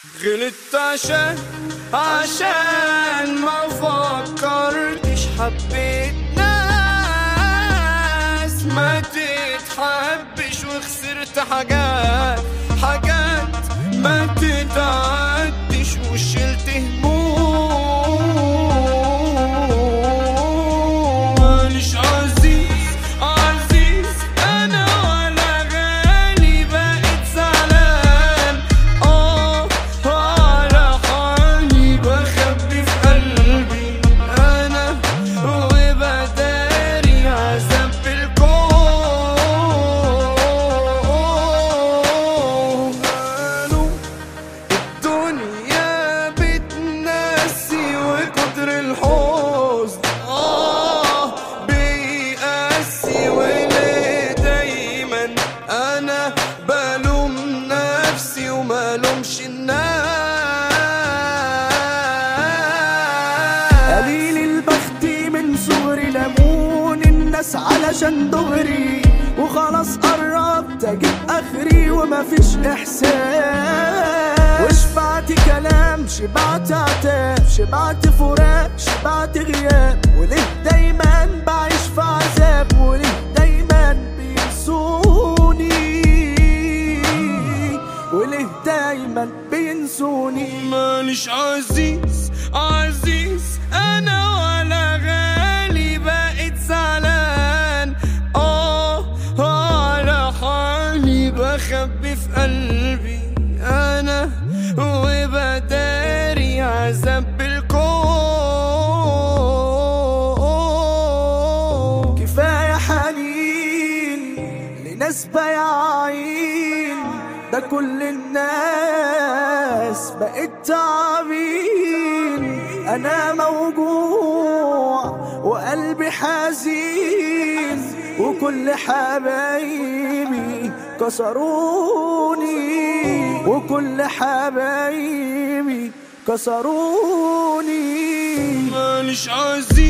غلطت عشان عشان ما فكرتش حبيت ناس ما تتحبش وخسرت حاجات حاجات ما تتعدش وشلت هموم ماليش عزيز عزيز انا ولا غالي بقيت زعلان اه على حالي بخبي في قلبي انا وبداري عذاب الكون قالوا الدنيا بتنسي وكتر الحزن اه بيقاسي وليه دايما انا بلوم نفسي وملومش الناس قليل البخت من صغري لمون الناس علشان دغري وخلاص قربت اجيب اخري ومفيش احساس وشبعت كلام شبعت عتاب شبعت فراق شبعت غياب وليه دايما بعيش في عذاب وليه دايما بينسوني وليه دايما بينسوني ماليش عزيز عزيز انا ولا غالي بقيت زعلان اه على حالي بخبي في قلبي انا وبداري عذاب الكون كفاية حنين لناس بايعين ده كل الناس بقت تعبين أنا موجوع وقلبي حزين وكل حبايبي كسروني وكل حبايبي كسروني ماليش عزيز